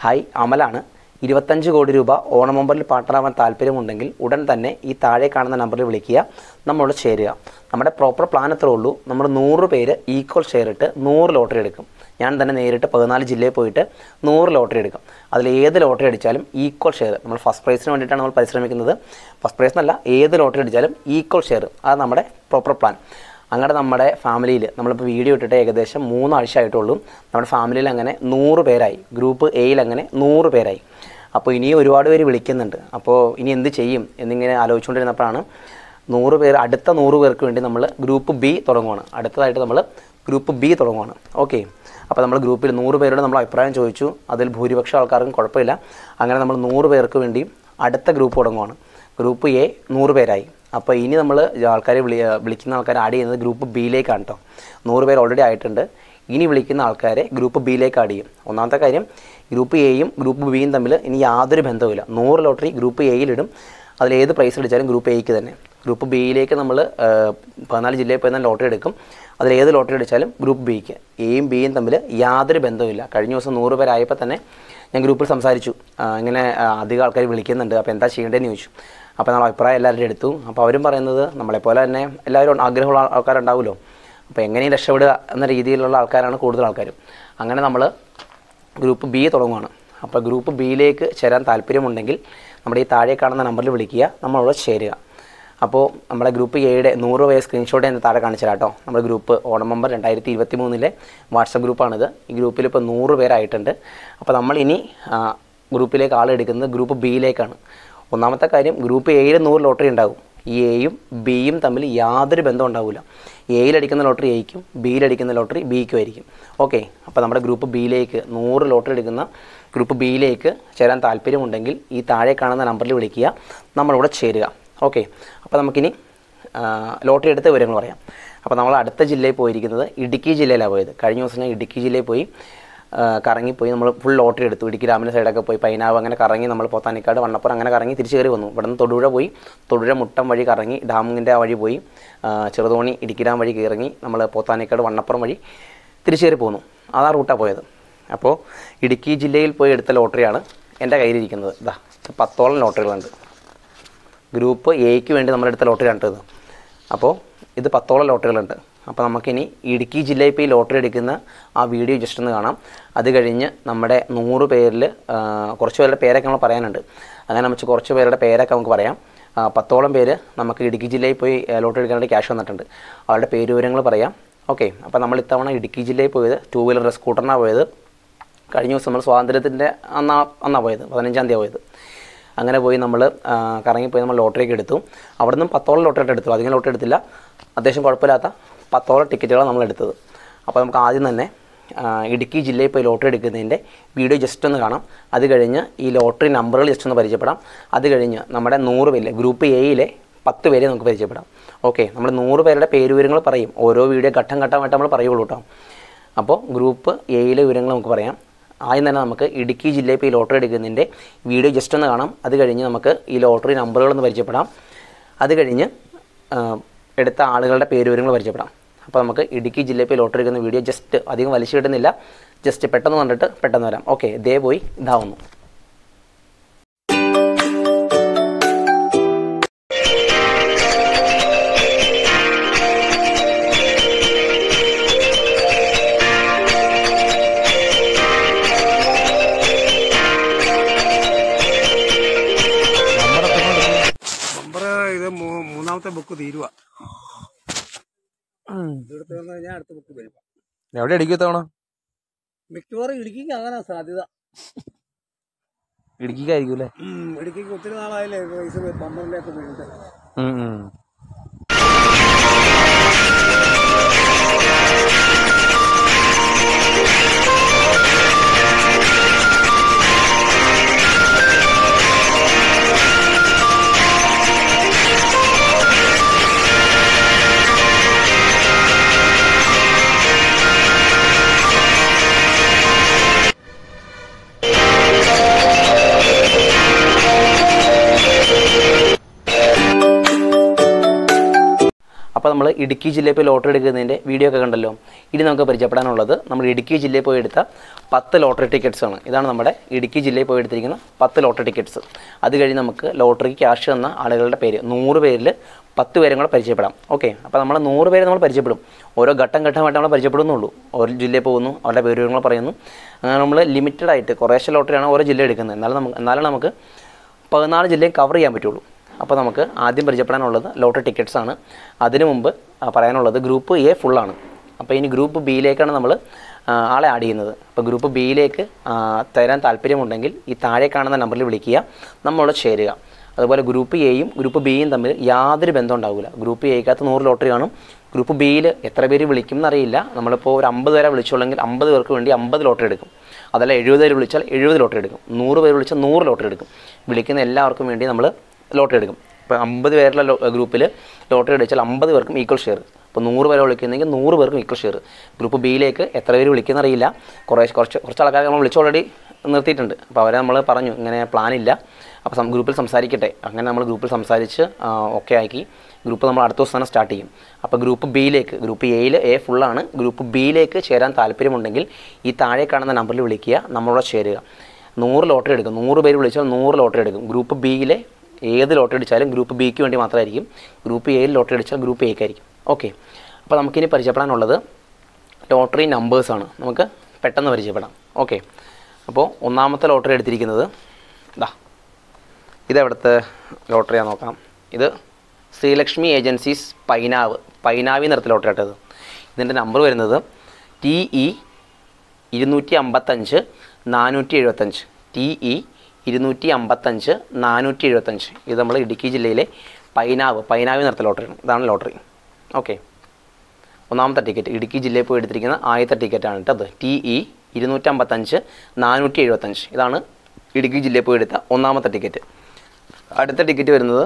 hi അമലാണ് ഇരുപത്തഞ്ച് കോടി രൂപ ഓണമൊമ്പലിൽ പാർട്ണറാവാൻ താല്പര്യമുണ്ടെങ്കിൽ ഉടൻ തന്നെ ഈ താഴെ കാണുന്ന നമ്പറിൽ വിളിക്കുക നമ്മളോട് ചേരുക നമ്മുടെ പ്രോപ്പർ പ്ലാൻ എത്ര ഉള്ളൂ നമ്മൾ നൂറ് പേര് ഈക്വൽ ഷെയർ ഇട്ട് നൂറ് ലോട്ടറി എടുക്കും ഞാൻ തന്നെ നേരിട്ട് പതിനാല് ജില്ലയിൽ പോയിട്ട് നൂറ് ലോട്ടറി എടുക്കും അതിൽ ഏത് ലോട്ടറി അടിച്ചാലും ഈക്വൽ ഷെയർ നമ്മൾ ഫസ്റ്റ് പ്രൈസിന് വേണ്ടിയിട്ടാണ് നമ്മൾ പരിശ്രമിക്കുന്നത് ഫസ്റ്റ് പ്രൈസ് എന്നല്ല ഏത് ലോട്ടറി അടിച്ചാലും ഈക്വൽ ഷെയർ അത് നമ്മുടെ പ്രോപ്പർ പ്ലാൻ അങ്ങനെ നമ്മുടെ ഫാമിലിയിൽ നമ്മളിപ്പോൾ വീഡിയോ ഇട്ടിട്ട് ഏകദേശം മൂന്നാഴ്ച ആയിട്ടുള്ളൂ നമ്മുടെ ഫാമിലിയിൽ അങ്ങനെ നൂറ് പേരായി ഗ്രൂപ്പ് എയിൽ അങ്ങനെ നൂറ് പേരായി അപ്പോൾ ഇനിയും ഒരുപാട് പേര് വിളിക്കുന്നുണ്ട് അപ്പോൾ ഇനി എന്ത് ചെയ്യും എന്നിങ്ങനെ ആലോചിച്ചുകൊണ്ടിരുന്നപ്പോഴാണ് നൂറ് പേർ അടുത്ത നൂറ് പേർക്ക് വേണ്ടി നമ്മൾ ഗ്രൂപ്പ് ബി തുടങ്ങുവാണ് അടുത്തതായിട്ട് നമ്മൾ ഗ്രൂപ്പ് ബി തുടങ്ങുവാണ് ഓക്കെ അപ്പോൾ നമ്മൾ ഗ്രൂപ്പിൽ നൂറ് പേരോട് നമ്മൾ അഭിപ്രായം ചോദിച്ചു അതിൽ ഭൂരിപക്ഷം ആൾക്കാർക്കും കുഴപ്പമില്ല അങ്ങനെ നമ്മൾ നൂറ് പേർക്ക് വേണ്ടി അടുത്ത ഗ്രൂപ്പ് തുടങ്ങുവാണ് ഗ്രൂപ്പ് എ നൂറ് പേരായി അപ്പോൾ ഇനി നമ്മൾ ആൾക്കാരെ വിളി വിളിക്കുന്ന ആൾക്കാരെ ആഡ് ചെയ്യുന്നത് ഗ്രൂപ്പ് ബിയിലേക്കാണ് കേട്ടോ നൂറ് പേര് ഓൾറെഡി ആയിട്ടുണ്ട് ഇനി വിളിക്കുന്ന ആൾക്കാരെ ഗ്രൂപ്പ് ബിയിലേക്ക് ആഡ് ചെയ്യും ഒന്നാമത്തെ കാര്യം ഗ്രൂപ്പ് എയും ഗ്രൂപ്പ് ബിയും തമ്മിൽ ഇനി യാതൊരു ബന്ധവുമില്ല നൂറ് ലോട്ടറി ഗ്രൂപ്പ് എയിലിടും അതിൽ ഏത് പ്രൈസ് അടിച്ചാലും ഗ്രൂപ്പ് എയ്ക്ക് തന്നെ ഗ്രൂപ്പ് ബിയിലേക്ക് നമ്മൾ പതിനാല് ജില്ലയിൽ പോയി തന്നെ ലോട്ടറി എടുക്കും അതിൽ ഏത് ലോട്ടറി അടിച്ചാലും ഗ്രൂപ്പ് ബിക്ക് എയും ബിയും തമ്മിൽ യാതൊരു ബന്ധവുമില്ല കഴിഞ്ഞ ദിവസം നൂറ് പേരായപ്പോൾ തന്നെ ഞാൻ ഗ്രൂപ്പിൽ സംസാരിച്ചു ആ, ഇങ്ങനെ ആ, അധികം ആൾക്കാർ വിളിക്കുന്നുണ്ട് അപ്പോൾ എന്താ ചെയ്യേണ്ടതെന്ന് ചോദിച്ചു അപ്പോൾ നമ്മൾ അഭിപ്രായം എല്ലാവരും എടുത്തു അപ്പോൾ അവരും പറയുന്നത് നമ്മളെപ്പോലെ തന്നെ എല്ലാവരും ആഗ്രഹമുള്ള ആൾ- ആൾക്കാരുണ്ടാവുമല്ലോ അപ്പോൾ എങ്ങനെയും രക്ഷപ്പെടുക എന്ന രീതിയിലുള്ള ആൾക്കാരാണ് കൂടുതൽ ആൾക്കാരും അങ്ങനെ നമ്മൾ ഗ്രൂപ്പ് ബി തുടങ്ങുകയാണ് അപ്പോൾ ഗ്രൂപ്പ് ബിയിലേക്ക് ചേരാൻ താല്പര്യമുണ്ടെങ്കിൽ നമ്മുടെ ഈ താഴെ കാണുന്ന നമ്പറിൽ വിളിക്കുക നമ്മളോട് ചേരുക അപ്പോൾ നമ്മുടെ ഗ്രൂപ്പ് എയുടെ നൂറ് വയ സ്ക്രീൻഷോട്ട് ഞാൻ താഴെ കാണിച്ചു തരാം കേട്ടോ നമ്മുടെ ഗ്രൂപ്പ് ഓണം നമ്പർ രണ്ടായിരത്തി ഇരുപത്തി മൂന്നിലെ വാട്സപ്പ് ഗ്രൂപ്പാണിത് ഈ ഗ്രൂപ്പിൽ ഇപ്പോൾ നൂറ് പേരായിട്ടുണ്ട് അപ്പോൾ നമ്മൾ ഇനി ആ, ഗ്രൂപ്പിലേക്ക് ആളെടുക്കുന്നത് ഗ്രൂപ്പ് ബിയിലേക്കാണ് ഒന്നാമത്തെ കാര്യം ഗ്രൂപ്പ് എയിൽ നൂറ് ലോട്ടറി ഉണ്ടാകും ഈ എയും ബിയും തമ്മിൽ യാതൊരു ബന്ധം ഉണ്ടാവില്ല എയിലടിക്കുന്ന ലോട്ടറി എയ്ക്കും ബിയിലടിക്കുന്ന ലോട്ടറി ബിക്കും ആയിരിക്കും ഓക്കെ അപ്പോൾ നമ്മുടെ ഗ്രൂപ്പ് ബിയിലേക്ക് നൂറ് ലോട്ടറി എടുക്കുന്ന ഗ്രൂപ്പ് ബിയിലേക്ക് ചേരാൻ താല്പര്യമുണ്ടെങ്കിൽ ഈ താഴെ കാണുന്ന നമ്പറിൽ വിളിക്കുക നമ്മളിവിടെ ചേരുക ഓക്കെ അപ്പോൾ നമുക്കിനി ആ, ലോട്ടറി എടുത്ത വിവരങ്ങൾ പറയാം അപ്പോൾ നമ്മൾ അടുത്ത ജില്ലയിൽ പോയിരിക്കുന്നത് ഇടുക്കി ജില്ലയിലാണ് പോയത് കഴിഞ്ഞ ദിവസം ഞാൻ ഇടുക്കി ജില്ലയിൽ പോയി ആ, കറങ്ങിപ്പോയി നമ്മൾ ഫുൾ ലോട്ടറി എടുത്തു ഇടുക്കി ഡാമിൻ്റെ സൈഡൊക്കെ പോയി പൈനാവ് അങ്ങനെ കറങ്ങി നമ്മൾ പോത്താനിക്കാട് വണ്ണപ്പുറം അങ്ങനെ കറങ്ങി തിരിച്ച് കയറി വന്നു ഇവിടെ നിന്ന് തൊടുപുഴ പോയി തൊടുപുഴ മുട്ടം വഴി കറങ്ങി ഡാമിൻ്റെ ആ വഴി പോയി ആ, ചെറുതോണി ഇടുക്കി ഡാം വഴി കയറങ്ങി നമ്മൾ പോത്താനിക്കാട് വണ്ണപ്പുറം വഴി തിരിച്ച് കയറി പോന്നു അതാ റൂട്ടാണ് പോയത് അപ്പോൾ ഇടുക്കി ജില്ലയിൽ പോയി എടുത്ത ലോട്ടറിയാണ് എൻ്റെ കയ്യിലിരിക്കുന്നത് ഇതാ ഇത് പത്തോളം ലോട്ടറികളുണ്ട് ഗ്രൂപ്പ് എയ്ക്ക് വേണ്ടി നമ്മളെടുത്ത ലോട്ടറി കണ്ടത് അപ്പോൾ ഇത് പത്തോളം ലോട്ടറികളുണ്ട് അപ്പോൾ നമുക്കിനി ഇടുക്കി ജില്ലയിൽ ഇപ്പോൾ ഈ ലോട്ടറി എടുക്കുന്ന ആ വീഡിയോ ജസ്റ്റ് ഒന്ന് കാണാം അത് കഴിഞ്ഞ് നമ്മുടെ നൂറ് പേരിൽ ആ, കുറച്ച് പേരുടെ പേരൊക്കെ നമ്മൾ പറയാനുണ്ട് അങ്ങനെ നമുക്ക് കുറച്ച് പേരുടെ പേരൊക്കെ നമുക്ക് പറയാം ആ, പത്തോളം പേര് നമുക്ക് ഇടുക്കി ജില്ലയിൽ പോയി ആ, ലോട്ടറി എടുക്കാനായിട്ട് ക്യാഷ് വന്നിട്ടുണ്ട് അവരുടെ പേര് വിവരങ്ങൾ പറയാം ഓക്കെ അപ്പോൾ നമ്മൾ ഇത്തവണ ഇടുക്കി ജില്ലയിൽ പോയത് ടൂ വീലർ സ്കൂട്ടറിനാണ് പോയത് കഴിഞ്ഞ ദിവസം നമ്മൾ സ്വാതന്ത്ര്യത്തിൻ്റെ അന്നാ അന്നാണ് പോയത് പതിനഞ്ചാം തീയതി പോയത് അങ്ങനെ പോയി നമ്മൾ കറങ്ങിപ്പോയി നമ്മൾ ലോട്ടറിയൊക്കെ എടുത്തു അവിടെ നിന്നും പത്തോളം ലോട്ടറി എടുത്തു അധികം ലോട്ടറി എടുത്തില്ല അത്യാവശ്യം കുഴപ്പമില്ലാത്ത പത്തോളം ടിക്കറ്റുകളാണ് നമ്മൾ എടുത്തത് അപ്പോൾ നമുക്ക് ആദ്യം തന്നെ ആ, ഇടുക്കി ജില്ലയിൽ പോയി ലോട്ടറി എടുക്കുന്നതിൻ്റെ വീഡിയോ ജസ്റ്റ് ഒന്ന് കാണാം അത് കഴിഞ്ഞ് ഈ ലോട്ടറി നമ്പറുകൾ ജസ്റ്റ് ഒന്ന് പരിചയപ്പെടാം അത് കഴിഞ്ഞ് നമ്മുടെ നൂറ് പേരിലെ ഗ്രൂപ്പ് എയിലെ പത്ത് പേരെ നമുക്ക് പരിചയപ്പെടാം ഓക്കെ നമ്മൾ നൂറ് പേരുടെ പേര് വിവരങ്ങൾ പറയും ഓരോ വീഡിയോ ഘട്ടം ഘട്ടമായിട്ട് നമ്മൾ പറയുള്ളൂ കേട്ടോ അപ്പോൾ ഗ്രൂപ്പ് എയിലെ വിവരങ്ങൾ നമുക്ക് പറയാം ആദ്യം തന്നെ നമുക്ക് ഇടുക്കി ജില്ലയിൽ ഇപ്പോൾ ഈ ലോട്ടറി എടുക്കുന്നതിൻ്റെ വീഡിയോ ജസ്റ്റ് ഒന്ന് കാണാം അത് കഴിഞ്ഞ് നമുക്ക് ഈ ലോട്ടറി നമ്പറുകളൊന്ന് പരിചയപ്പെടാം അത് കഴിഞ്ഞ് ആ, എടുത്ത ആളുകളുടെ പേര് വിവരങ്ങൾ പരിചയപ്പെടാം അപ്പോൾ നമുക്ക് ഇടുക്കി ജില്ലയിൽ ഇപ്പോൾ ഈ ലോട്ടറി എടുക്കുന്ന വീഡിയോ ജസ്റ്റ് അധികം വലിച്ചു കിട്ടുന്നില്ല ജസ്റ്റ് പെട്ടെന്ന് കണ്ടിട്ട് പെട്ടെന്ന് വരാം ഓക്കെ ദേ പോയി ഇതാവുന്നു നമ്പർ ഇത് മൂ- മൂന്നാമത്തെ ബുക്ക് തീരുവ ഇതെടുത്ത് വന്നു കഴിഞ്ഞാൽ അടുത്ത ബുക്ക് വരും എവിടെ അടിക്കും തവണ മിക്കവാറും ഇടുക്കിക്ക് ആകാനാ സാധ്യത ഇടുക്കിക്കായിരിക്കും അല്ലേ ഉം, ഇടുക്കിക്ക് ഒത്തിരി നാളായില്ലേ പൈസ പമ്പറിലേക്ക് വീണിട്ട് Thank അപ്പോൾ നമ്മൾ ഇടുക്കി ജില്ലയിൽ പോയി ലോട്ടറി എടുക്കുന്നതിൻ്റെ വീഡിയോ ഒക്കെ കണ്ടല്ലോ ഇനി നമുക്ക് പരിചയപ്പെടാനുള്ളത് നമ്മൾ ഇടുക്കി ജില്ലയിൽ പോയി എടുത്ത പത്ത് ലോട്ടറി ടിക്കറ്റ്സ് ആണ് ഇതാണ് നമ്മുടെ ഇടുക്കി ജില്ലയിൽ പോയി എടുത്തിരിക്കുന്ന പത്ത് ലോട്ടറി ടിക്കറ്റ്സ് അത് കഴിഞ്ഞ് നമുക്ക് ലോട്ടറിക്ക് ക്യാഷ് തന്ന ആളുകളുടെ പേര് നൂറ് പേരിൽ പത്ത് പേരും കൂടെ പരിചയപ്പെടാം ഓക്കെ അപ്പോൾ നമ്മൾ നൂറ് പേര് നമ്മൾ പരിചയപ്പെടും ഓരോ ഘട്ടം ഘട്ടമായിട്ട് നമ്മൾ പരിചയപ്പെടുന്നുള്ളൂ ഓരോ ജില്ലയിൽ പോകുന്നു അവരുടെ പേരുകൾ പറയുന്നു അങ്ങനെ നമ്മൾ ലിമിറ്റഡ് ആയിട്ട് കുറേശ്ശെ ലോട്ടറിയാണ് ഓരോ ജില്ല എടുക്കുന്നത് എന്നാലും നമുക്ക് എന്നാലും നമുക്ക് പതിനാല് ജില്ലയും കവർ ചെയ്യാൻ പറ്റുള്ളൂ അപ്പോൾ നമുക്ക് ആദ്യം പരിചയപ്പെടാനുള്ളത് ലോട്ടറി ടിക്കറ്റ്സ് ആണ് അതിനു മുമ്പ് ആ, പറയാനുള്ളത് ഗ്രൂപ്പ് എ ഫുള്ളാണ് അപ്പോൾ ഇനി ഗ്രൂപ്പ് ബിയിലേക്കാണ് നമ്മൾ ആളെ ആഡ് ചെയ്യുന്നത് അപ്പോൾ ഗ്രൂപ്പ് ബിയിലേക്ക് തരാൻ താല്പര്യമുണ്ടെങ്കിൽ ഈ താഴെ കാണുന്ന നമ്പറിൽ വിളിക്കുക നമ്മളോട് ചേരുക അതുപോലെ ഗ്രൂപ്പ് എയും ഗ്രൂപ്പ് ബിയും തമ്മിൽ യാതൊരു ബന്ധം ഉണ്ടാവില്ല ഗ്രൂപ്പ് എക്കകത്ത് നൂറ് ലോട്ടറി കാണും ഗ്രൂപ്പ് ബിയിൽ എത്ര പേര് വിളിക്കും എന്നറിയില്ല നമ്മളിപ്പോൾ ഒരു അമ്പത് പേരെ വിളിച്ചുള്ളെങ്കിൽ അമ്പത് പേർക്ക് വേണ്ടി അമ്പത് ലോട്ടറി എടുക്കും അതല്ല എഴുപത് പേര് വിളിച്ചാൽ എഴുപത് ലോട്ടറി എടുക്കും നൂറ് പേര് വിളിച്ചാൽ നൂറ് ലോട്ടറി എടുക്കും വിളിക്കുന്ന എല്ലാവർക്കും വേണ്ടി നമ്മൾ ലോട്ടറി എടുക്കും ഇപ്പോൾ അമ്പത് പേരുടെ ഗ്രൂപ്പിൽ ലോട്ടറി അടിച്ചാൽ അമ്പത് പേർക്കും ഈക്വൽ ഷെയർ ഇപ്പോൾ നൂറ് പേരെ വിളിക്കുന്നെങ്കിൽ നൂറ് പേർക്കും ഈക്വൽ ഷെയർ ഗ്രൂപ്പ് ബിയിലേക്ക് എത്ര പേര് വിളിക്കുന്നറിയില്ല കുറേ കുറച്ച് കുറച്ച് ആൾക്കാരെ നമ്മൾ വിളിച്ച് ഓൾറെഡി നിർത്തിയിട്ടുണ്ട് അപ്പോൾ അവരെ നമ്മൾ പറഞ്ഞു ഇങ്ങനെ പ്ലാൻ ഇല്ല അപ്പോൾ സം- ഗ്രൂപ്പിൽ സംസാരിക്കട്ടെ അങ്ങനെ നമ്മൾ ഗ്രൂപ്പിൽ സംസാരിച്ച് ഓക്കെ ആക്കി ഗ്രൂപ്പ് നമ്മൾ അടുത്ത ദിവസം തന്നെ സ്റ്റാർട്ട് ചെയ്യും അപ്പോൾ ഗ്രൂപ്പ് ബിയിലേക്ക് ഗ്രൂപ്പ് എയിൽ എ ഫുള്ളാണ് ഗ്രൂപ്പ് ബിയിലേക്ക് ചേരാൻ താല്പര്യമുണ്ടെങ്കിൽ ഈ താഴെ കാണുന്ന നമ്പറിൽ വിളിക്കുക നമ്മളോട് ചേരുക നൂറ് ലോട്ടറി എടുക്കും നൂറ് പേര് വിളിച്ചാൽ നൂറ് ലോട്ടറി എടുക്കും ഗ്രൂപ്പ് ബിയിലെ ഏത് ലോട്ടറി അടിച്ചാലും ഗ്രൂപ്പ് ബിക്ക് വേണ്ടി മാത്രമായിരിക്കും ഗ്രൂപ്പ് എയിൽ ലോട്ടറി അടിച്ചാൽ ഗ്രൂപ്പ് എക്കായിരിക്കും ഓക്കെ അപ്പോൾ നമുക്കിനി പരിചയപ്പെടാനുള്ളത് ലോട്ടറി നമ്പേഴ്സാണ് നമുക്ക് പെട്ടെന്ന് പരിചയപ്പെടാം ഓക്കെ അപ്പോൾ ഒന്നാമത്തെ ലോട്ടറി എടുത്തിരിക്കുന്നത് ഇതാ ഇതെവിടുത്തെ ലോട്ടറിയാന്ന് നോക്കാം ഇത് ശ്രീലക്ഷ്മി ഏജൻസീസ് പൈനാവ് പൈനാവി നിറത്തിൽ ലോട്ടറി ഇട്ടത് ഇതിൻ്റെ നമ്പർ വരുന്നത് ടി ഇ ഇരുന്നൂറ്റി അമ്പത്തഞ്ച് നാനൂറ്റി എഴുപത്തഞ്ച് ടി ഇ ഇരുന്നൂറ്റി അമ്പത്തഞ്ച് നാനൂറ്റി എഴുപത്തഞ്ച് ഇത് നമ്മൾ ഇടുക്കി ജില്ലയിലെ പൈനാവ് പൈനാവ് നിറത്തിൽ ലോട്ടറിയാണ് ഇതാണ് ലോട്ടറി ഓക്കെ ഒന്നാമത്തെ ടിക്കറ്റ് ഇടുക്കി ജില്ലയിൽ പോയി എടുത്തിരിക്കുന്ന ആദ്യത്തെ ടിക്കറ്റാണ് കേട്ടത് ടി ഇ ഇരുന്നൂറ്റമ്പത്തഞ്ച് നാനൂറ്റി എഴുപത്തഞ്ച് ഇതാണ് ഇടുക്കി ജില്ലയിൽ പോയി എടുത്ത ഒന്നാമത്തെ ടിക്കറ്റ് അടുത്ത ടിക്കറ്റ് വരുന്നത്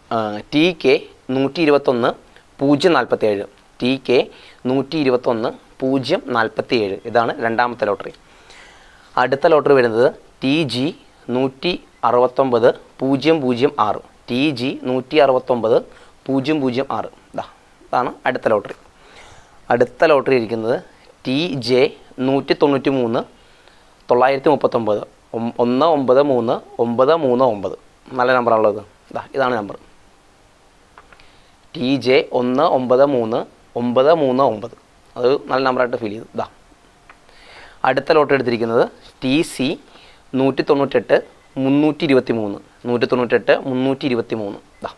ടി കെ നൂറ്റി ഇരുപത്തൊന്ന് പൂജ്യം നാൽപ്പത്തി ഏഴ് ടി കെ നൂറ്റി ഇരുപത്തൊന്ന് പൂജ്യം നാൽപ്പത്തി ഏഴ് ഇതാണ് രണ്ടാമത്തെ ലോട്ടറി അടുത്ത ലോട്ടറി വരുന്നത് ടി ജി നൂറ്റി അറുപത്തൊമ്പത് പൂജ്യം പൂജ്യം ആറ് ടി ജി നൂറ്റി അറുപത്തൊമ്പത് പൂജ്യം പൂജ്യം ആറ് ഇതാ ഇതാണ് അടുത്ത ലോട്ടറി അടുത്ത ലോട്ടറി ഇരിക്കുന്നത് ടി ജെ നൂറ്റി തൊണ്ണൂറ്റി മൂന്ന് തൊള്ളായിരത്തി മുപ്പത്തൊമ്പത് ഒം- ഒന്ന് ഒമ്പത് മൂന്ന് ഒമ്പത് മൂന്ന് ഒമ്പത് നല്ല നമ്പറാണുള്ളത് ഇതാ ഇതാണ് നമ്പർ ടി ജെ ഒന്ന് ഒമ്പത് മൂന്ന് ഒമ്പത് മൂന്ന് ഒമ്പത് അത് നല്ല നമ്പറായിട്ട് ഫീൽ ചെയ്തു ഇതാ അടുത്ത ലോട്ട് എടുത്തിരിക്കുന്നത് ടി സി നൂറ്റി തൊണ്ണൂറ്റെട്ട് മുന്നൂറ്റി ഇരുപത്തി മൂന്ന് നൂറ്റി തൊണ്ണൂറ്റെട്ട് മുന്നൂറ്റി ഇരുപത്തി മൂന്ന് ഇതാ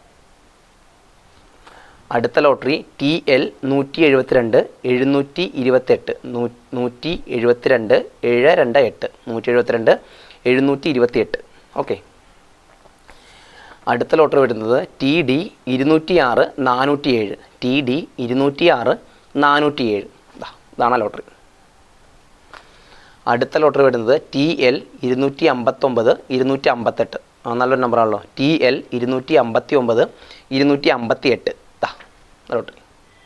അടുത്ത ലോട്ടറി ടി എൽ നൂറ്റി എഴുപത്തിരണ്ട് എഴുന്നൂറ്റി ഇരുപത്തെട്ട് നൂ- നൂറ്റി എഴുപത്തിരണ്ട് ഏഴ് രണ്ട് എട്ട് നൂറ്റി എഴുപത്തിരണ്ട് എഴുന്നൂറ്റി ഇരുപത്തി എട്ട് ഓക്കെ അടുത്ത ലോട്ടറി വരുന്നത് ടി ഡി ഇരുന്നൂറ്റി ആറ് നാനൂറ്റി ഏഴ് ടി ഡി ഇരുന്നൂറ്റി ആറ് നാനൂറ്റി ഏഴ് ഇതാ ഇതാണ് ആ ലോട്ടറി അടുത്ത ലോട്ടറി വരുന്നത് ടി എൽ ഇരുന്നൂറ്റി അമ്പത്തൊമ്പത് ഇരുന്നൂറ്റി അമ്പത്തെട്ട് ആ നല്ലൊരു നമ്പറാണല്ലോ ടി എൽ ഇരുന്നൂറ്റി അമ്പത്തി ഒമ്പത് ഇരുന്നൂറ്റി അമ്പത്തി എട്ട് ഇതാ ലോട്ടറി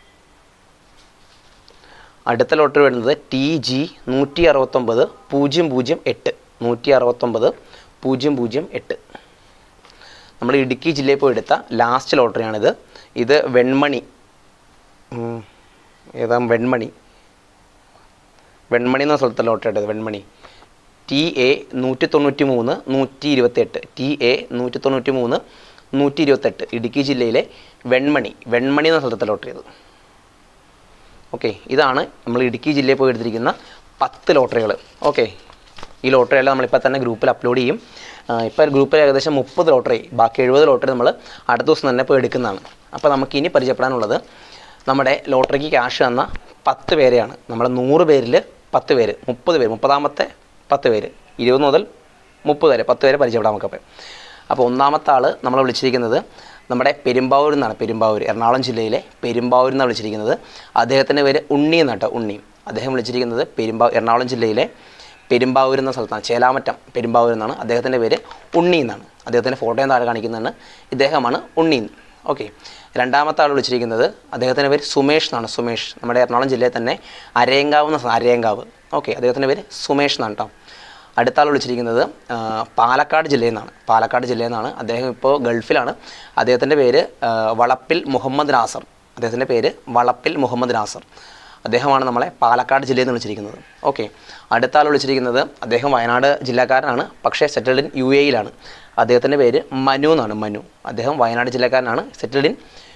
അടുത്ത ലോട്ടറി വരുന്നത് ടി ജി നൂറ്റി അറുപത്തൊമ്പത് പൂജ്യം പൂജ്യം എട്ട് നൂറ്റി അറുപത്തൊമ്പത് പൂജ്യം പൂജ്യം എട്ട് നമ്മൾ ഇടുക്കി ജില്ലയിൽ പോയി എടുത്ത ലാസ്റ്റ് ലോട്ടറിയാണിത് ഇത് വെൺമണി ഉം, ഏതാ വെൺമണി വെൺമണി എന്ന സ്ഥലത്തെ ലോട്ടറി എടുത്തത് വെൺമണി ടി എ നൂറ്റി തൊണ്ണൂറ്റി മൂന്ന് നൂറ്റി ഇരുപത്തെട്ട് ടി എ നൂറ്റി തൊണ്ണൂറ്റി മൂന്ന് നൂറ്റി ഇരുപത്തെട്ട് ഇടുക്കി ജില്ലയിലെ വെൺമണി വെൺമണി എന്ന സ്ഥലത്തെ ലോട്ടറി ഇത് ഓക്കെ ഇതാണ് നമ്മൾ ഇടുക്കി ജില്ലയിൽ പോയി എടുത്തിരിക്കുന്ന പത്ത് ലോട്ടറികൾ ഓക്കെ ഈ ലോട്ടറിയെല്ലാം നമ്മളിപ്പോൾ തന്നെ ഗ്രൂപ്പിൽ അപ്ലോഡ് ചെയ്യും ഇപ്പോൾ ഗ്രൂപ്പിൽ ഏകദേശം മുപ്പത് ലോട്ടറി ബാക്കി എഴുപത് ലോട്ടറി നമ്മൾ അടുത്ത ദിവസം തന്നെ പോയി എടുക്കുന്നതാണ് അപ്പോൾ നമുക്ക് ഇനി പരിചയപ്പെടാനുള്ളത് നമ്മുടെ ലോട്ടറിക്ക് ക്യാഷ് തന്ന പത്ത് പേരെയാണ് നമ്മുടെ നൂറ് പേരിൽ പത്ത് പേര് മുപ്പത് പേര് മുപ്പതാമത്തെ പത്ത് പേര് ഇരുപത് മുതൽ മുപ്പത് വരെ പത്ത് പേരെ പരിചയപ്പെടാം നമുക്കപ്പോൾ അപ്പോൾ ഒന്നാമത്തെ ആൾ നമ്മൾ വിളിച്ചിരിക്കുന്നത് നമ്മുടെ പെരുമ്പാവൂർ നിന്നാണ് പെരുമ്പാവൂർ എറണാകുളം ജില്ലയിലെ പെരുമ്പാവൂർ നിന്നാണ് വിളിച്ചിരിക്കുന്നത് അദ്ദേഹത്തിൻ്റെ പേര് ഉണ്ണി എന്നാട്ടോ ഉണ്ണി അദ്ദേഹം വിളിച്ചിരിക്കുന്നത് പെരുമ്പാവൂർ എറണാകുളം ജില്ലയിലെ പെരുമ്പാവൂർ എന്ന സ്ഥലത്താണ് ചേലാമറ്റം പെരുമ്പാവൂർ എന്നാണ് അദ്ദേഹത്തിൻ്റെ പേര് ഉണ്ണി എന്നാണ് അദ്ദേഹത്തിൻ്റെ ഫോട്ടോയും താഴെ കാണിക്കുന്നതാണ് ഇദ്ദേഹമാണ് ഉണ്ണി ഓക്കെ രണ്ടാമത്തെ ആൾ വിളിച്ചിരിക്കുന്നത് അദ്ദേഹത്തിൻ്റെ പേര് സുമേഷ് എന്നാണ് സുമേഷ് നമ്മുടെ എറണാകുളം ജില്ലയിൽ തന്നെ അരയങ്കാവ് എന്ന സ്ഥലം അരയങ്കാവ് ഓക്കെ അദ്ദേഹത്തിൻ്റെ പേര് സുമേഷ് എന്നാണ് കേട്ടോ അടുത്ത ആൾ വിളിച്ചിരിക്കുന്നത് ആ, പാലക്കാട് ജില്ലയിൽ നിന്നാണ് പാലക്കാട് ജില്ലയിൽ നിന്നാണ് അദ്ദേഹം ഇപ്പോൾ ഗൾഫിലാണ് അദ്ദേഹത്തിൻ്റെ പേര് ആ, വളപ്പിൽ മുഹമ്മദ് നാസർ അദ്ദേഹത്തിൻ്റെ പേര് വളപ്പിൽ മുഹമ്മദ് നാസർ അദ്ദേഹമാണ് നമ്മളെ പാലക്കാട് ജില്ലയിൽ നിന്ന് വിളിച്ചിരിക്കുന്നത് ഓക്കെ അടുത്ത ആൾ വിളിച്ചിരിക്കുന്നത് അദ്ദേഹം വയനാട് ജില്ലക്കാരനാണ് പക്ഷേ സെറ്റിൽഡ് ഇൻ യു എയിലാണ് അദ്ദേഹത്തിൻ്റെ പേര് മനു എന്നാണ് മനു അദ്ദേഹം വയനാട് ജില്ലക്കാരനാണ് settled in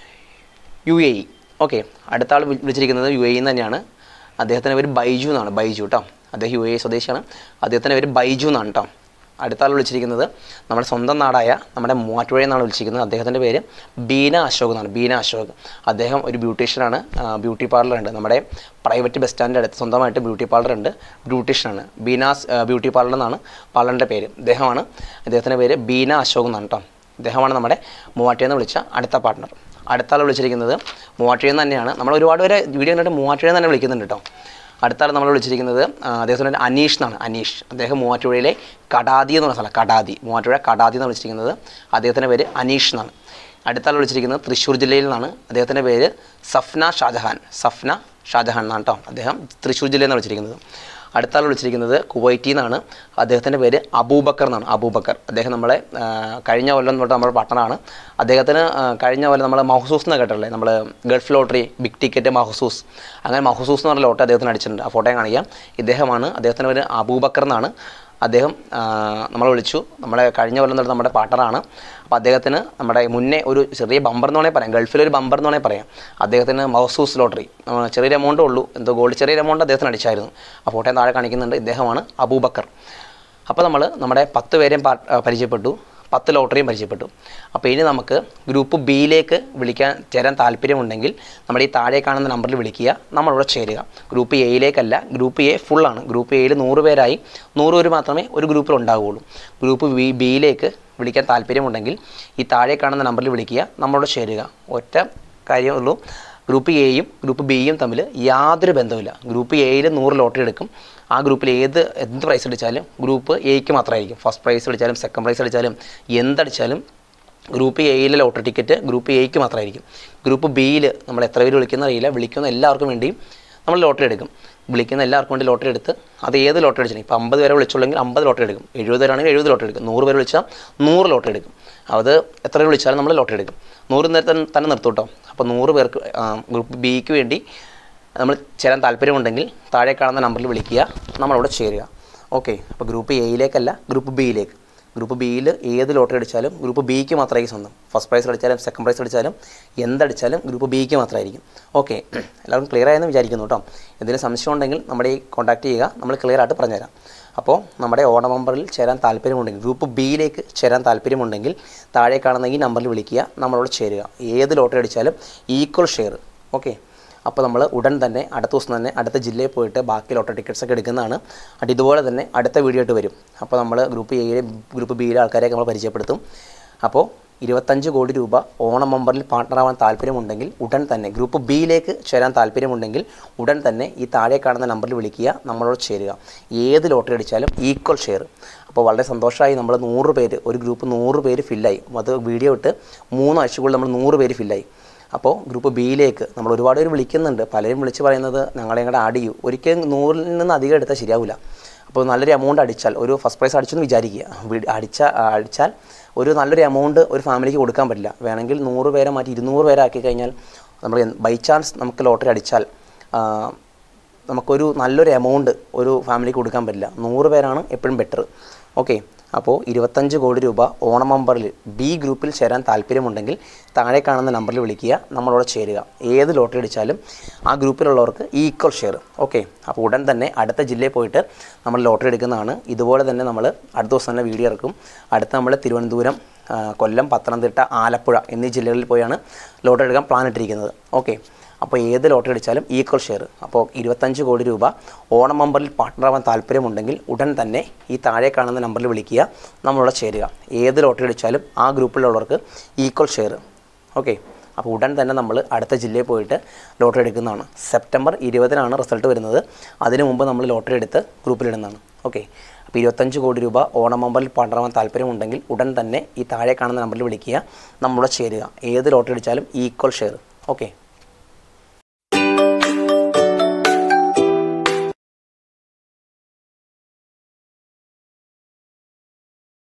U A E okay അടുത്ത ആൾ വിളിച്ചിരിക്കുന്നത് യു എ ഇ തന്നെയാണ് അദ്ദേഹത്തിൻ്റെ പേര് ബൈജു എന്നാണ് ബൈജു കേട്ടോ അദ്ദേഹം യു എ ഇ സ്വദേശിയാണ് അദ്ദേഹത്തിൻ്റെ പേര് ബൈജു എന്നാണ് കേട്ടോ അടുത്ത ആൾ വിളിച്ചിരിക്കുന്നത് നമ്മുടെ സ്വന്തം നാടായ നമ്മുടെ മൂവാറ്റുപുഴയിൽ നിന്നാണ് വിളിച്ചിരിക്കുന്നത് അദ്ദേഹത്തിൻ്റെ പേര് ബീന അശോക് എന്നാണ് ബീന അശോക് അദ്ദേഹം ഒരു ബ്യൂട്ടീഷ്യനാണ് ബ്യൂട്ടി പാർലർ ഉണ്ട് നമ്മുടെ പ്രൈവറ്റ് ബസ് സ്റ്റാൻഡിൻ്റെ അടുത്ത് സ്വന്തമായിട്ട് ബ്യൂട്ടി പാർലർ ഉണ്ട് ബ്യൂട്ടീഷ്യനാണ് ബീനാസ് ആ, ബ്യൂട്ടി പാർലർ എന്നാണ് പാർലറിൻ്റെ പേര് അദ്ദേഹമാണ് അദ്ദേഹത്തിൻ്റെ പേര് ബീന അശോക് എന്നാണ് കേട്ടോ അദ്ദേഹമാണ് നമ്മുടെ മൂവാറ്റുപുഴയിൽ നിന്ന് വിളിച്ച അടുത്ത പാർട്ട്ണർ അടുത്ത ആൾ വിളിച്ചിരിക്കുന്നത് മൂവാറ്റുപുഴയിൽ നിന്ന് തന്നെയാണ് നമ്മൾ ഒരുപാട് പേരെ വീഡിയോ കണ്ടിട്ട് മൂവാറ്റുപുഴയിൽ നിന്ന് തന്നെ വിളിക്കുന്നുണ്ട് കേട്ടോ അടുത്ത ആൾ നമ്മൾ വിളിച്ചിരിക്കുന്നത് ആ, അദ്ദേഹത്തിൻ്റെ പേര് അനീഷ് എന്നാണ് അനീഷ് അദ്ദേഹം മൂവാറ്റുപുഴയിലെ കടാതി എന്ന് പറഞ്ഞ സ്ഥലം കടാതി മൂവാറ്റുപുഴ കടാതി എന്ന് വിളിച്ചിരിക്കുന്നത് അദ്ദേഹത്തിൻ്റെ പേര് അനീഷ് എന്നാണ് അടുത്ത ആൾ വിളിച്ചിരിക്കുന്നത് തൃശ്ശൂർ ജില്ലയിൽ നിന്നാണ് അദ്ദേഹത്തിൻ്റെ പേര് സഫ്ന ഷാജഹാൻ സഫ്ന ഷാജഹാൻ എന്നാണ് കേട്ടോ അദ്ദേഹം തൃശ്ശൂർ ജില്ലയിൽ നിന്നാണ് വിളിച്ചിരിക്കുന്നത് അടുത്ത ആൾ വിളിച്ചിരിക്കുന്നത് കുവൈറ്റിൽ നിന്നാണ് അദ്ദേഹത്തിൻ്റെ പേര് അബൂബക്കർ എന്നാണ് അബൂബക്കർ അദ്ദേഹം നമ്മളെ ആ, കഴിഞ്ഞ കൊല്ലം തൊട്ട് നമ്മുടെ പട്ടണമാണ് അദ്ദേഹത്തിന് ആ, കഴിഞ്ഞ കൊല്ലം നമ്മൾ മഹസൂസ് എന്ന് കേട്ടില്ലേ നമ്മൾ Gulf lottery big ticket Mahzooz അങ്ങനെ മഹസൂസ് എന്ന് പറഞ്ഞ ലോട്ടറി അദ്ദേഹത്തിന് അടിച്ചിട്ടുണ്ട് ആ ഫോട്ടോ ഞാൻ കാണിക്കാം ഇദ്ദേഹമാണ് അദ്ദേഹത്തിൻ്റെ പേര് അബൂബക്കർ എന്നാണ് അദ്ദേഹം നമ്മൾ വിളിച്ചു നമ്മുടെ കഴിഞ്ഞ കൊല്ലം തൊട്ട് നമ്മുടെ പാർട്ണറാണ് അപ്പോൾ അദ്ദേഹത്തിന് നമ്മുടെ മുന്നേ ഒരു ചെറിയ ബമ്പർ എന്ന് വേണമെങ്കിൽ പറയാം ഗൾഫിലൊരു ബമ്പർ എന്ന് വേണമെങ്കിൽ പറയാം അദ്ദേഹത്തിന് മൗസൂസ് ലോട്ടറി ആ, ചെറിയൊരു എമൗണ്ടേ ഉള്ളൂ എന്തോ ഗോൾഡ് ചെറിയൊരു എമൗണ്ട് അദ്ദേഹത്തിന് അടിച്ചായിരുന്നു ആ ഫോട്ടോ താഴെ കാണിക്കുന്നുണ്ട് ഇദ്ദേഹമാണ് അബൂബക്കർ അപ്പോൾ നമ്മൾ നമ്മുടെ പത്ത് പേരെയും പാ- ആ, പരിചയപ്പെട്ടു പത്ത് ലോട്ടറിയും പരിചയപ്പെട്ടു അപ്പോൾ ഇനി നമുക്ക് ഗ്രൂപ്പ് ബിയിലേക്ക് വിളിക്കാൻ ചേരാൻ താല്പര്യമുണ്ടെങ്കിൽ നമ്മുടെ ഈ താഴെ കാണുന്ന നമ്പറിൽ വിളിക്കുക നമ്മളിവിടെ ചേരുക ഗ്രൂപ്പ് എയിലേക്കല്ല ഗ്രൂപ്പ് എ ഫുള്ളാണ് ഗ്രൂപ്പ് എയിൽ നൂറ് പേരായി നൂറ് പേര് മാത്രമേ ഒരു ഗ്രൂപ്പിൽ ഉണ്ടാവുകയുള്ളൂ ഗ്രൂപ്പ് ബി ബിയിലേക്ക് വിളിക്കാൻ താല്പര്യമുണ്ടെങ്കിൽ ഈ താഴെ കാണുന്ന നമ്പറിൽ വിളിക്കുക നമ്മളോട് ചേരുക ഒറ്റ കാര്യമുള്ളൂ ഗ്രൂപ്പ് എയും ഗ്രൂപ്പ് ബിയും തമ്മിൽ യാതൊരു ബന്ധവുമില്ല ഗ്രൂപ്പ് എയിൽ നൂറ് ലോട്ടറി എടുക്കും ആ ഗ്രൂപ്പിൽ ഏത് എന്ത് പ്രൈസ് അടിച്ചാലും ഗ്രൂപ്പ് എയ്ക്ക് മാത്രമായിരിക്കും ഫസ്റ്റ് പ്രൈസ് അടിച്ചാലും സെക്കൻഡ് പ്രൈസ് അടിച്ചാലും എന്തടിച്ചാലും ഗ്രൂപ്പ് എയിലെ ലോട്ടറി ടിക്കറ്റ് ഗ്രൂപ്പ് എയ്ക്ക് മാത്രമായിരിക്കും ഗ്രൂപ്പ് ബിയിൽ നമ്മൾ എത്ര പേര് വിളിക്കുന്ന അറിയില്ല വിളിക്കുന്ന എല്ലാവർക്കും വേണ്ടിയും നമ്മൾ ലോട്ടറി എടുക്കും വിളിക്കുന്ന എല്ലാവർക്കും വേണ്ടി ലോട്ടറി എടുത്ത് അത് ഏത് ലോട്ടറി അടിച്ചാലും ഇപ്പോൾ അമ്പത് പേരെ വിളിച്ചുള്ളെങ്കിൽ അമ്പത് ലോട്ടറി എടുക്കും എഴുപത് പേരാണെങ്കിൽ എഴുപത് ലോട്ടറി എടുക്കും നൂറ് പേര് വിളിച്ചാൽ നൂറ് ലോട്ടറി എടുക്കും അത് എത്ര പേര് വിളിച്ചാലും നമ്മൾ ലോട്ടറി എടുക്കും നൂറ് നേരത്തെ തന്നെ നിർത്തും കേട്ടോ അപ്പോൾ നൂറ് പേർക്ക് ആ, ഗ്രൂപ്പ് ബിക്ക് വേണ്ടി നമ്മൾ ചേരാൻ താല്പര്യമുണ്ടെങ്കിൽ താഴെ കാണുന്ന നമ്പറിൽ വിളിക്കുക നമ്മളവിടെ ചേരുക ഓക്കെ അപ്പോൾ ഗ്രൂപ്പ് എയിലേക്കല്ല ഗ്രൂപ്പ് ബിയിലേക്ക് ഗ്രൂപ്പ് ബിയിൽ ഏത് ലോട്ടറി അടിച്ചാലും ഗ്രൂപ്പ് ബിക്ക് മാത്രമായിരിക്കും സ്വന്തം ഫസ്റ്റ് പ്രൈസ് അടിച്ചാലും സെക്കൻഡ് പ്രൈസ് അടിച്ചാലും എന്തടിച്ചാലും ഗ്രൂപ്പ് ബിക്ക് മാത്രമായിരിക്കും ഓക്കെ എല്ലാവർക്കും ക്ലിയർ ആയെന്ന് വിചാരിക്കുന്നു കേട്ടോ എന്തെങ്കിലും സംശയം ഉണ്ടെങ്കിൽ നമ്മുടെ ഈ കോൺടാക്ട് ചെയ്യുക നമ്മൾ ക്ലിയർ ആയിട്ട് പറഞ്ഞുതരാം അപ്പോൾ നമ്മുടെ ഓണ നമ്പറിൽ ചേരാൻ താല്പര്യമുണ്ടെങ്കിൽ ഗ്രൂപ്പ് ബിയിലേക്ക് ചേരാൻ താല്പര്യമുണ്ടെങ്കിൽ താഴെ കാണുന്ന ഈ നമ്പറിൽ വിളിക്കുക നമ്മളോട് ചേരുക ഏത് ലോട്ടറി അടിച്ചാലും ഈക്വൽ ഷെയർ ഓക്കെ അപ്പോൾ നമ്മൾ ഉടൻ തന്നെ അടുത്ത ദിവസം തന്നെ അടുത്ത ജില്ലയിൽ പോയിട്ട് ബാക്കി ലോട്ടറി ടിക്കറ്റ്സ് ഒക്കെ എടുക്കുന്നതാണ് അത് ഇതുപോലെ തന്നെ അടുത്ത വീഡിയോ ആയിട്ട് വരും അപ്പോൾ നമ്മൾ ഗ്രൂപ്പ് എയിലെ ഗ്രൂപ്പ് ബിയിലെ ആൾക്കാരെയൊക്കെ നമ്മൾ പരിചയപ്പെടുത്തും അപ്പോൾ ഇരുപത്തഞ്ച് കോടി രൂപ ഓണം മെമ്പറിൽ പാർട്ണറാവാൻ താല്പര്യമുണ്ടെങ്കിൽ ഉടൻ തന്നെ ഗ്രൂപ്പ് ബിയിലേക്ക് ചേരാൻ താല്പര്യമുണ്ടെങ്കിൽ ഉടൻ തന്നെ ഈ താഴെ കാണുന്ന നമ്പറിൽ വിളിക്കുക നമ്മളോട് ചേരുക ഏത് ലോട്ടറി അടിച്ചാലും ഈക്വൽ ഷെയർ അപ്പോൾ വളരെ സന്തോഷമായി നമ്മൾ നൂറ് പേര് ഒരു ഗ്രൂപ്പ് നൂറ് പേര് ഫില്ലായി അത് വീഡിയോ ഇട്ട് മൂന്നാഴ്ചക്കുള്ളിൽ നമ്മൾ നൂറ് പേര് ഫില്ലായി അപ്പോൾ ഗ്രൂപ്പ് ബിയിലേക്ക് നമ്മൾ ഒരുപാട് പേര് വിളിക്കുന്നുണ്ട് പലരും വിളിച്ച് പറയുന്നത് ഞങ്ങളെ കൂടെ ആഡ് ചെയ്യൂ ഒരിക്കലും നൂറിൽ നിന്ന് അധികം എടുത്താൽ ശരിയാവില്ല അപ്പോൾ നല്ലൊരു എമൗണ്ട് അടിച്ചാൽ ഒരു ഫസ്റ്റ് പ്രൈസ് അടിച്ചെന്ന് വിചാരിക്കുക വി- അടിച്ച അടിച്ചാൽ ഒരു നല്ലൊരു എമൗണ്ട് ഒരു ഫാമിലിക്ക് കൊടുക്കാൻ പറ്റില്ല വേണമെങ്കിൽ നൂറ് പേരെ മാറ്റി ഇരുന്നൂറ് പേരെ ആക്കി കഴിഞ്ഞാൽ നമ്മൾ ബൈ ചാൻസ് നമുക്ക് ലോട്ടറി അടിച്ചാൽ ആ, നമുക്കൊരു നല്ലൊരു എമൗണ്ട് ഒരു ഫാമിലിക്ക് കൊടുക്കാൻ പറ്റില്ല നൂറ് പേരാണ് എപ്പോഴും ബെറ്റർ ഓക്കെ അപ്പോൾ ഇരുപത്തഞ്ച് കോടി രൂപ ഓണം നമ്പറിൽ ബി ഗ്രൂപ്പിൽ ചേരാൻ താല്പര്യമുണ്ടെങ്കിൽ താഴെ കാണുന്ന നമ്പറിൽ വിളിക്കുക നമ്മളോട് ചേരുക ഏത് ലോട്ടറി അടിച്ചാലും ആ ഗ്രൂപ്പിലുള്ളവർക്ക് ഈക്വൽ ഷെയർ ഓക്കെ അപ്പോൾ ഉടൻ തന്നെ അടുത്ത ജില്ലയിൽ പോയിട്ട് നമ്മൾ ലോട്ടറി എടുക്കുന്നതാണ് ഇതുപോലെ തന്നെ നമ്മൾ അടുത്ത ദിവസം തന്നെ വീഡിയോ ഇറക്കും അടുത്ത നമ്മൾ തിരുവനന്തപുരം ആ, കൊല്ലം പത്തനംതിട്ട ആലപ്പുഴ എന്നീ ജില്ലകളിൽ പോയാണ് ലോട്ടറി എടുക്കാൻ പ്ലാൻ ഇട്ടിരിക്കുന്നത് ഓക്കെ അപ്പോൾ ഏത് ലോട്ടറി അടിച്ചാലും ഈക്വൽ ഷെയർ അപ്പോൾ ഇരുപത്തഞ്ച് കോടി രൂപ ഓണം നമ്പറിൽ പാർട്ട്ണറാവാൻ താല്പര്യമുണ്ടെങ്കിൽ ഉടൻ തന്നെ ഈ താഴെ കാണുന്ന നമ്പറിൽ വിളിക്കുക നമ്മളോട് ചേരുക ഏത് ലോട്ടറി അടിച്ചാലും ആ ഗ്രൂപ്പിലുള്ളവർക്ക് ഈക്വൽ ഷെയർ ഓക്കെ അപ്പോൾ ഉടൻ തന്നെ നമ്മൾ അടുത്ത ജില്ലയിൽ പോയിട്ട് ലോട്ടറി എടുക്കുന്നതാണ് സെപ്റ്റംബർ ഇരുപതിനാണ് റിസൾട്ട് വരുന്നത് അതിനു മുമ്പ് നമ്മൾ ലോട്ടറി എടുത്ത് ഗ്രൂപ്പിലിടുന്നതാണ് ഓക്കെ അപ്പോൾ ഇരുപത്തഞ്ച് കോടി രൂപ ഓണം നമ്പറിൽ പാർട്ണറാവാൻ താല്പര്യമുണ്ടെങ്കിൽ ഉടൻ തന്നെ ഈ താഴെ കാണുന്ന നമ്പറിൽ വിളിക്കുക നമ്മളോട് ചേരുക ഏത് ലോട്ടറി അടിച്ചാലും ഈക്വൽ ഷെയർ ഓക്കെ